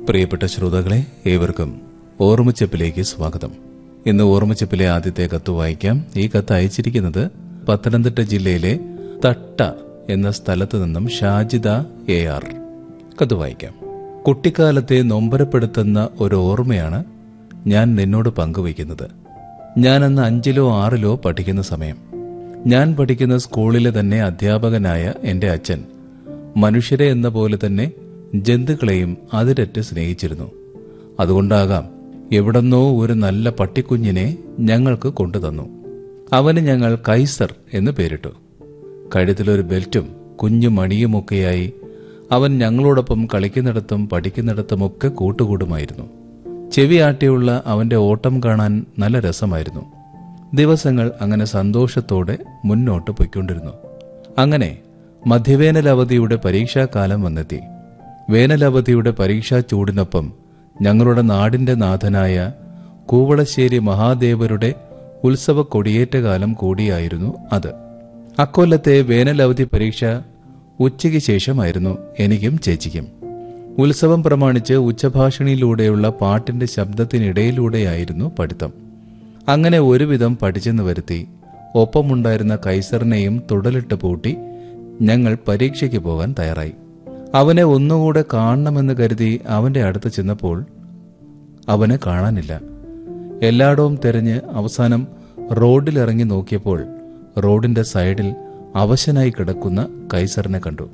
പ്രിയപ്പെട്ട ശ്രോതാക്കളെ ഏവർക്കും ഓർമ്മച്ചപ്പിലേക്ക് സ്വാഗതം ഇന്ന് ഓർമ്മച്ചപ്പിലെ ആദ്യത്തെ കത്ത് വായിക്കാം ഈ കത്ത് അയച്ചിരിക്കുന്നത് പത്തനംതിട്ട ജില്ലയിലെ തട്ട എന്ന സ്ഥലത്ത് നിന്നും ഷാജിദ എ ആർ കത്ത് വായിക്കാം കുട്ടിക്കാലത്തെ നൊമ്പരപ്പെടുത്തുന്ന ഒരു ഓർമ്മയാണ് ഞാൻ നിന്നോട് പങ്കുവയ്ക്കുന്നത് ഞാൻ അന്ന് അഞ്ചിലോ ആറിലോ പഠിക്കുന്ന സമയം ഞാൻ പഠിക്കുന്ന സ്കൂളിലെ തന്നെ അധ്യാപകനായ എന്റെ അച്ഛൻ മനുഷ്യരെ എന്ന പോലെ തന്നെ ജന്തുക്കളെയും അതിരറ്റ് സ്നേഹിച്ചിരുന്നു അതുകൊണ്ടാകാം എവിടെന്നോ ഒരു നല്ല പട്ടിക്കുഞ്ഞിനെ ഞങ്ങൾക്ക് കൊണ്ടുതന്നു അവന് ഞങ്ങൾ കൈസർ എന്ന് പേരിട്ടു കഴുത്തിലൊരു ബെൽറ്റും കുഞ്ഞു മണിയുമൊക്കെയായി അവൻ ഞങ്ങളോടൊപ്പം കളിക്കുന്നിടത്തും പഠിക്കുന്നിടത്തുമൊക്കെ കൂട്ടുകൂടുമായിരുന്നു ചെവിയാട്ടിയുള്ള അവന്റെ ഓട്ടം കാണാൻ നല്ല രസമായിരുന്നു ദിവസങ്ങൾ അങ്ങനെ സന്തോഷത്തോടെ മുന്നോട്ട് പൊയ്ക്കൊണ്ടിരുന്നു അങ്ങനെ മധ്യവേനൽ അവധിയുടെ പരീക്ഷാകാലം വന്നെത്തി വേനലവധിയുടെ പരീക്ഷാ ചൂടിനൊപ്പം ഞങ്ങളുടെ നാടിന്റെ നാഥനായ കൂവളശ്ശേരി മഹാദേവരുടെ ഉത്സവ കൊടിയേറ്റകാലം കൂടിയായിരുന്നു അത് അക്കൊല്ലത്തെ വേനലവധി പരീക്ഷ ഉച്ചയ്ക്ക് ശേഷമായിരുന്നു എനിക്കും ചേച്ചിക്കും ഉത്സവം പ്രമാണിച്ച് ഉച്ചഭാഷിണിയിലൂടെയുള്ള പാട്ടിന്റെ ശബ്ദത്തിനിടയിലൂടെയായിരുന്നു പഠിത്തം അങ്ങനെ ഒരുവിധം പഠിച്ചെന്ന് വരുത്തി ഒപ്പമുണ്ടായിരുന്ന കൈസറിനെയും തുടലിട്ട് പൂട്ടി ഞങ്ങൾ പരീക്ഷയ്ക്ക് പോകാൻ തയ്യാറായി അവനെ ഒന്നുകൂടെ കാണണമെന്ന് കരുതി അവന്റെ അടുത്ത് ചെന്നപ്പോൾ അവനെ കാണാനില്ല എല്ലായിടവും തെരഞ്ഞ് അവസാനം റോഡിലിറങ്ങി നോക്കിയപ്പോൾ റോഡിന്റെ സൈഡിൽ അവശനായി കിടക്കുന്ന കൈസറിനെ കണ്ടു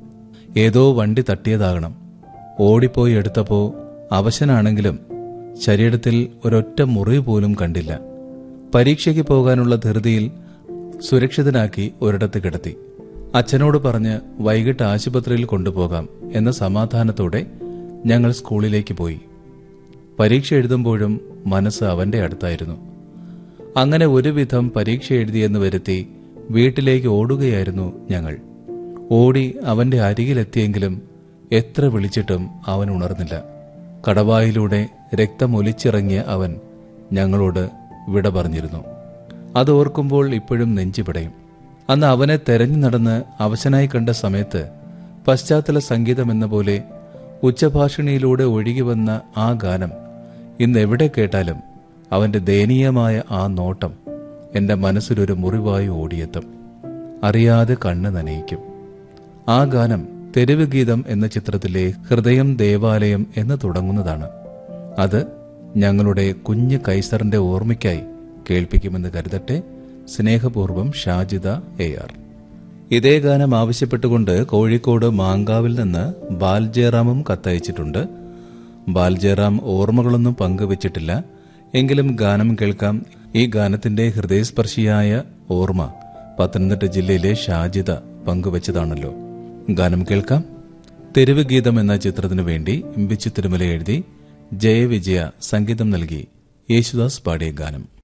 ഏതോ വണ്ടി തട്ടിയതാകണം ഓടിപ്പോയി എടുത്തപ്പോ അവശനാണെങ്കിലും ശരീരത്തിൽ ഒരൊറ്റ മുറിവ് പോലും കണ്ടില്ല പരീക്ഷയ്ക്ക് പോകാനുള്ള ധൃതിയിൽ സുരക്ഷിതനാക്കി ഒരിടത്ത് കിടത്തി അച്ഛനോട് പറഞ്ഞ് വൈകിട്ട് ആശുപത്രിയിൽ കൊണ്ടുപോകാം എന്ന സമാധാനത്തോടെ ഞങ്ങൾ സ്കൂളിലേക്ക് പോയി പരീക്ഷ എഴുതുമ്പോഴും മനസ്സ് അവന്റെ അടുത്തായിരുന്നു അങ്ങനെ ഒരുവിധം പരീക്ഷ എഴുതിയെന്ന് വരുത്തി വീട്ടിലേക്ക് ഓടുകയായിരുന്നു ഞങ്ങൾ ഓടി അവന്റെ അരികിലെത്തിയെങ്കിലും എത്ര വിളിച്ചിട്ടും അവൻ ഉണർന്നില്ല കടവായിലൂടെ രക്തമൊലിച്ചിറങ്ങിയ അവൻ ഞങ്ങളോട് വിട പറഞ്ഞിരുന്നു അത് ഓർക്കുമ്പോൾ ഇപ്പോഴും നെഞ്ചിപിടയും അന്ന് അവനെ തെരഞ്ഞു നടന്ന് അവശനായി കണ്ട സമയത്ത് പശ്ചാത്തല സംഗീതമെന്ന പോലെ ഉച്ചഭാഷിണിയിലൂടെ ഒഴുകി വന്ന ആ ഗാനം ഇന്ന് എവിടെ കേട്ടാലും അവന്റെ ദയനീയമായ ആ നോട്ടം എന്റെ മനസ്സിലൊരു മുറിവായി ഓടിയെത്തും അറിയാതെ കണ്ണ് നനയിക്കും ആ ഗാനം തെരുവ് ഗീതം എന്ന ചിത്രത്തിലെ ഹൃദയം ദേവാലയം എന്ന് തുടങ്ങുന്നതാണ് അത് ഞങ്ങളുടെ കുഞ്ഞ് കൈസറിന്റെ ഓർമ്മയ്ക്കായി കേൾപ്പിക്കുമെന്ന് കരുതട്ടെ സ്നേഹപൂർവ്വം ഷാജിദ എ ആർ ഇതേ ഗാനം ആവശ്യപ്പെട്ടുകൊണ്ട് കോഴിക്കോട് മാങ്കാവിൽ നിന്ന് ബാൽജയറാമും കത്തയച്ചിട്ടുണ്ട് ബാൽജയറാം ഓർമ്മകളൊന്നും പങ്കുവച്ചിട്ടില്ല എങ്കിലും ഗാനം കേൾക്കാം ഈ ഗാനത്തിന്റെ ഹൃദയസ്പർശിയായ ഓർമ്മ പത്തനംതിട്ട ജില്ലയിലെ ഷാജിദ പങ്കുവച്ചതാണല്ലോ ഗാനം കേൾക്കാം തെരുവ് ഗീതം എന്ന ചിത്രത്തിനു വേണ്ടി ഇമ്പിച്ചു തിരുമല എഴുതി ജയവിജയ സംഗീതം നൽകി യേശുദാസ് പാടിയ ഗാനം